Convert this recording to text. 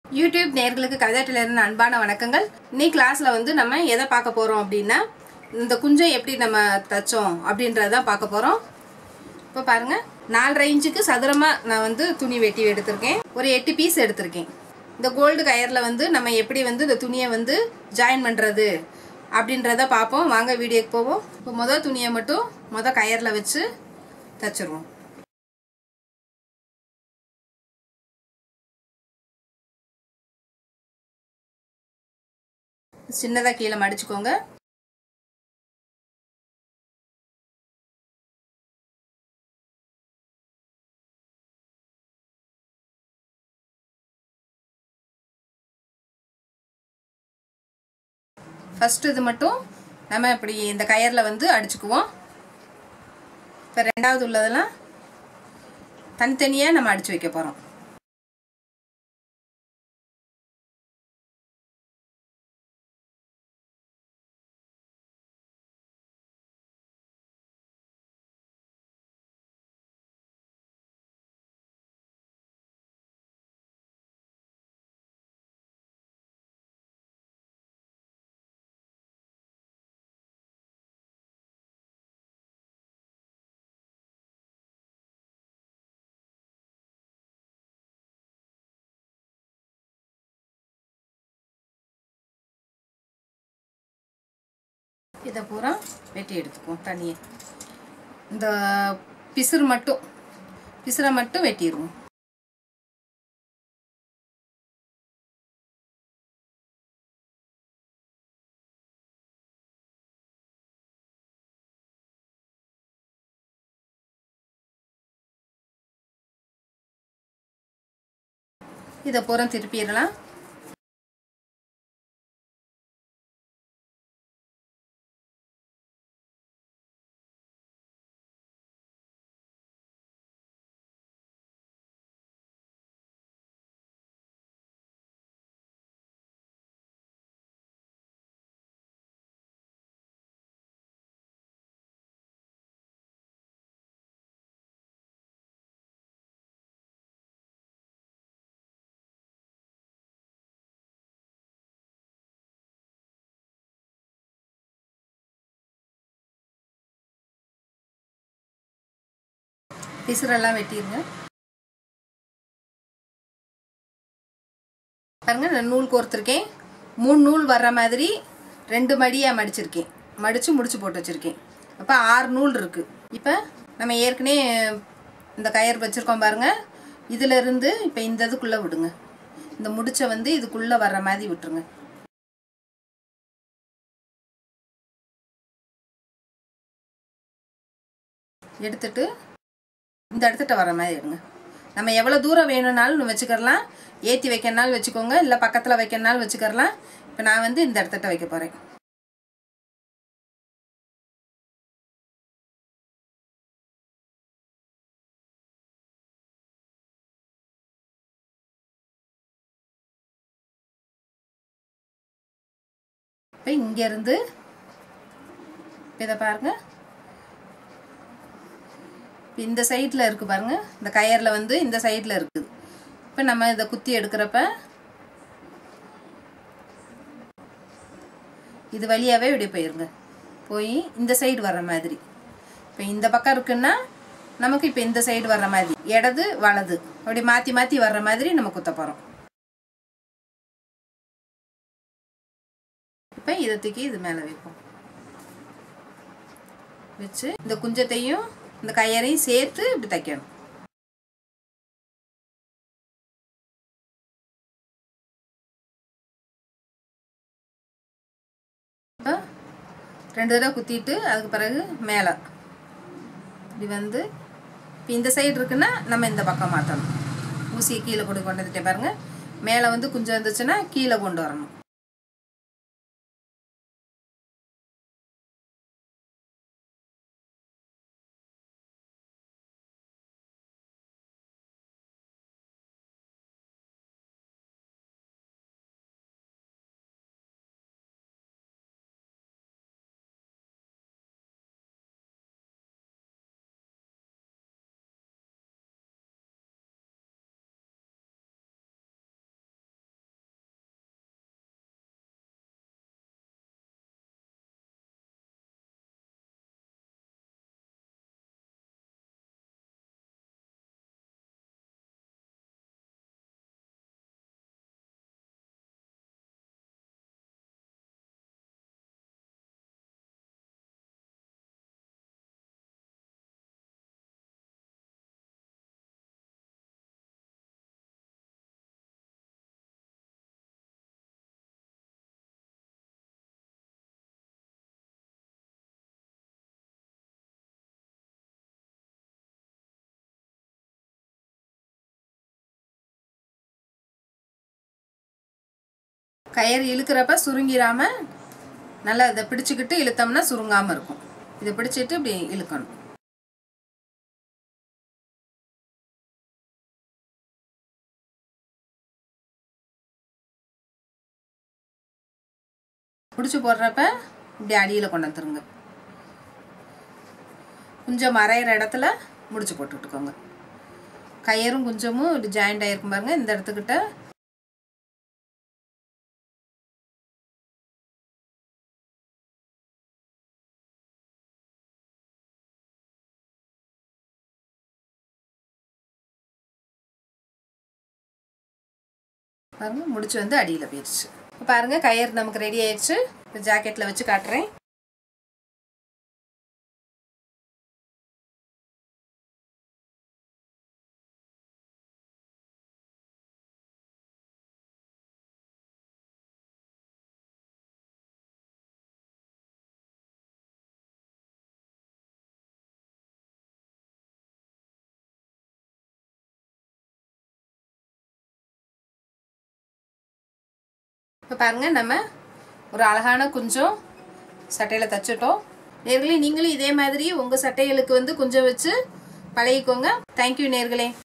YouTube நேர்களுக்கு கவிதாட்டிலிருந்து அன்பான வணக்கங்கள் இன்னைக்கு கிளாஸ்ல வந்து நம்ம எதை பார்க்க போறோம் அப்படின்னா இந்த குஞ்சை எப்படி நம்ம தச்சோம் அப்படின்றத பார்க்க போறோம் இப்போ பாருங்க நாலரை இன்ச்சுக்கு சதுரமா நான் வந்து துணி வெட்டி எடுத்திருக்கேன் ஒரு எட்டு பீஸ் எடுத்திருக்கேன் இந்த கோல்டு கயர்ல வந்து நம்ம எப்படி வந்து இந்த துணியை வந்து ஜாயின் பண்றது அப்படின்றத பார்ப்போம் வாங்க வீடியோக்கு போவோம் இப்போ மொதல் துணியை மட்டும் மொதல் கயர்ல வச்சு தச்சிருவோம் சின்னதாக கீழே மடிச்சுக்கோங்க ஃபர்ஸ்ட் இது மட்டும் நம்ம இப்படி இந்த கயரில் வந்து அடிச்சுக்குவோம் இப்போ ரெண்டாவது உள்ளதெல்லாம் தனித்தனியாக நம்ம அடித்து வைக்க போகிறோம் இதை பூரா வெட்டி எடுத்துக்குவோம் தனியே இந்த பிசுறு மட்டும் பிசுரை மட்டும் வெட்டிடுவோம் இதை பூரா திருப்பிடலாம் பிசுரெல்லாம் வெட்டிடுங்க பாருங்க நான் நூல் கோர்த்துருக்கேன் மூணு நூல் வர்ற மாதிரி ரெண்டு மடியாக மடிச்சிருக்கேன் மடித்து முடிச்சு போட்டு வச்சுருக்கேன் அப்போ ஆறு நூல் இருக்குது இப்போ நம்ம ஏற்கனவே இந்த கயர் வச்சுருக்கோம் பாருங்கள் இதிலிருந்து இப்போ இந்த இதுக்குள்ளே விடுங்க இந்த முடிச்சை வந்து இதுக்குள்ளே வர்ற மாதிரி விட்டுருங்க எடுத்துட்டு இந்த இடத்துட்ட வர மாதிரி எடுங்க நம்ம எவ்வளோ தூரம் வேணும்னாலும் வச்சுக்கிறலாம் ஏற்றி வைக்கணுனாலும் வச்சுக்கோங்க இல்லை பக்கத்தில் வைக்கணுனாலும் வச்சுக்கிறலாம் இப்போ நான் வந்து இந்த இடத்துட்ட வைக்க போகிறேன் இப்போ இங்கேருந்து இதை பாருங்கள் இப்போ இந்த சைடில் இருக்குது பாருங்க இந்த கயரில் வந்து இந்த சைடில் இருக்குது இப்போ நம்ம இதை குத்தி எடுக்கிறப்ப இது வழியாகவே இப்படி போயிருங்க போய் இந்த சைடு வர்ற மாதிரி இப்போ இந்த பக்கம் இருக்குன்னா நமக்கு இப்போ இந்த சைடு வர்ற மாதிரி இடது வலது அப்படி மாற்றி மாற்றி வர்ற மாதிரி நம்ம குத்த போகிறோம் இப்போ இதை தூக்கி இது மேலே வைப்போம் வச்சு இந்த குஞ்சத்தையும் இந்த கயரையும் சேர்த்து இப்படி தைக்கணும் இப்போ ரெண்டு தடவை குத்திட்டு அதுக்கு பிறகு மேலே இப்படி வந்து இப்போ இந்த சைடு இருக்குன்னா நம்ம இந்த பக்கம் மாற்றணும் ஊசியை கீழே கொண்டு கொண்டு வந்துட்டே பாருங்கள் மேலே வந்து குஞ்சம் இருந்துச்சுன்னா கீழே கொண்டு வரணும் கயிறு இழுக்கிறப்ப சுருங்கிராம நல்லா இதை பிடிச்சிக்கிட்டு இழுத்தோம்னா சுருங்காமல் இருக்கும் இதை பிடிச்சிட்டு இப்படி இழுக்கணும் பிடிச்சி போடுறப்ப இப்படி அடியில் கொண்டு வந்துருங்க கொஞ்சம் மறையிற இடத்துல முடிச்சு போட்டுக்கிட்டுக்கோங்க கயிறும் கொஞ்சமும் இப்படி ஜாயிண்ட் ஆகிருக்கும் பாருங்க இந்த இடத்துக்கிட்ட பாருங்க முடிச்சு வந்து அடியில் போயிடுச்சு இப்போ பாருங்க கயிறு நமக்கு ரெடி ஆயிடுச்சு இப்போ ஜாக்கெட்டில் வச்சு காட்டுறேன் இப்போ பாருங்கள் நம்ம ஒரு அழகான குஞ்சம் சட்டையில் தச்சுட்டோம் நேர்களே நீங்களும் இதே மாதிரி உங்கள் சட்டைகளுக்கு வந்து குஞ்சம் வச்சு பழகிக்கோங்க தேங்க்யூ நேர்களே